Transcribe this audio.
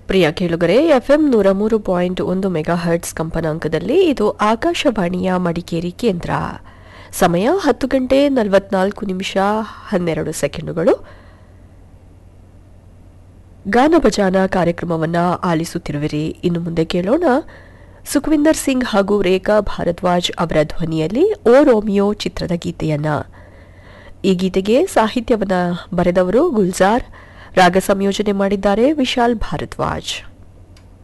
ಪ್ರಿಯ ಕೇಳುಗರೆ ಎಫ್ಎಂ ನೂರ ಮೂರು ಪಾಯಿಂಟ್ ಒಂದು ಮೆಗಾ ಹರ್ಟ್ಸ್ ಕಂಪನಾಂಕದಲ್ಲಿ ಇದು ಆಕಾಶವಾಣಿಯ ಮಡಿಕೇರಿ ಕೇಂದ್ರ ಸಮಯ ಹತ್ತು ಗಂಟೆ ನಲವತ್ನಾಲ್ಕು ನಿಮಿಷ ಹನ್ನೆರಡು ಸೆಕೆಂಡುಗಳು ಗಾನ ಭಜಾನ ಕಾರ್ಯಕ್ರಮವನ್ನ ಆಲಿಸುತ್ತಿರುವಿರಿ ಇನ್ನು ಮುಂದೆ ಕೇಳೋಣ ಸುಖವಿಂದರ್ ಸಿಂಗ್ ಹಾಗೂ ರೇಖಾ ಭಾರದ್ವಾಜ್ ಅವರ ಧ್ವನಿಯಲ್ಲಿ ಓ ರೋಮಿಯೋ ಚಿತ್ರದ ಗೀತೆಯನ್ನ ಈ ಗೀತೆಗೆ ಸಾಹಿತ್ಯವನ್ನ ಬರೆದವರು ಗುಲ್ಜಾರ್ ರಾಗ ಸಂಯೋಜನೆ ಮಾಡಿದ್ದಾರೆ ವಿಶಾಲ್ ಭಾರದ್ವಾಜ್